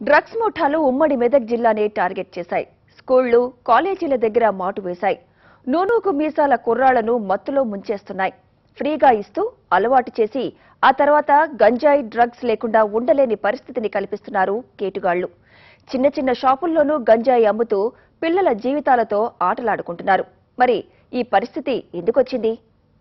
drugs ముఠాలు ఉమ్మడి మెదక్ జిల్లానే టార్గెట్ చేశాయి స్కూళ్లు కాలేజీల దగ్గర మాటు వేశాయి నూనూకు మీసాల కుర్రాళ్లను మత్తులో ముంచేస్తున్నాయి ఫ్రీగా ఇస్తూ అలవాటు చేసి ఆ తర్వాత గంజాయి డ్రగ్స్ లేకుండా ఉండలేని పరిస్థితిని కల్పిస్తున్నారు కేటుగాళ్లు చిన్న చిన్న షాపుల్లోనూ గంజాయి అమ్ముతూ పిల్లల జీవితాలతో ఆటలాడుకుంటున్నారు మరి ఈ పరిస్థితి ఎందుకొచ్చింది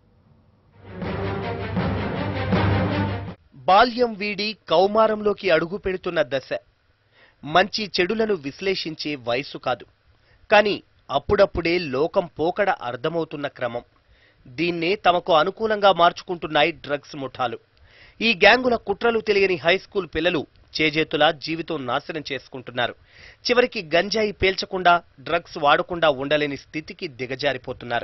బాల్యం వీడి కౌమారంలోకి అడుగు పెడుతున్న దశ మంచి చెడులను విశ్లేషించే వయసు కాదు కానీ అప్పుడప్పుడే లోకం పోకడ అర్థమవుతున్న క్రమం దీన్నే తమకు అనుకూలంగా మార్చుకుంటున్నాయి డ్రగ్స్ ముఠాలు ఈ గ్యాంగుల కుట్రలు తెలియని హై స్కూల్ పిల్లలు చేజేతులా జీవితం నాశనం చేసుకుంటున్నారు చివరికి గంజాయి పేల్చకుండా డ్రగ్స్ వాడకుండా ఉండలేని స్థితికి దిగజారిపోతున్నారు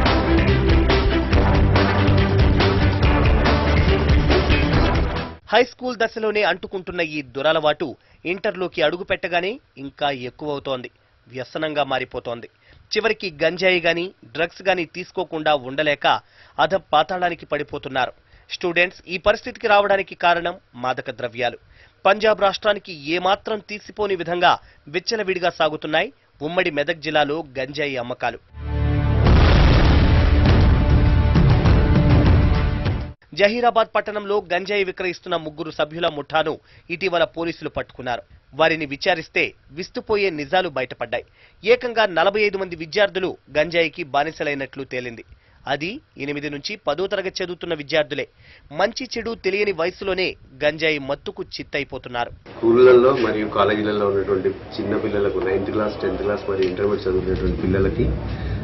హై స్కూల్ దశలోనే అంటుకుంటున్న ఈ దురలవాటు ఇంటర్లోకి అడుగు పెట్టగానే ఇంకా ఎక్కువవుతోంది వ్యసనంగా మారిపోతోంది చివరికి గంజాయి గాని డ్రగ్స్ గాని తీసుకోకుండా ఉండలేక అధ పాతాళానికి పడిపోతున్నారు స్టూడెంట్స్ ఈ పరిస్థితికి రావడానికి కారణం మాదక ద్రవ్యాలు పంజాబ్ రాష్ట్రానికి ఏమాత్రం తీసిపోని విధంగా విచ్చలవిడిగా సాగుతున్నాయి ఉమ్మడి మెదక్ జిల్లాలో గంజాయి అమ్మకాలు జహీరాబాద్ పట్టణంలో గంజాయి విక్రయిస్తున్న ముగ్గురు సభ్యుల ముఠాను ఇటీవల పోలీసులు పట్టుకున్నారు వారిని విచారిస్తే విస్తుపోయే నిజాలు బయటపడ్డాయి ఏకంగా నలభై ఐదు మంది విద్యార్థులు గంజాయికి బానిసలైనట్లు తేలింది అది ఎనిమిది నుంచి పదో తరగతి చదువుతున్న విద్యార్థులే మంచి చెడు తెలియని వయసులోనే గంజాయి మత్తుకు చిత్తైపోతున్నారు స్కూళ్ళల్లో మరియు కాలేజీలలో ఉన్నటువంటి చిన్న పిల్లలకు నైన్త్ క్లాస్ టెన్త్ క్లాస్ మరియు ఇంటర్మీడియట్ చదువుతున్నటువంటి పిల్లలకి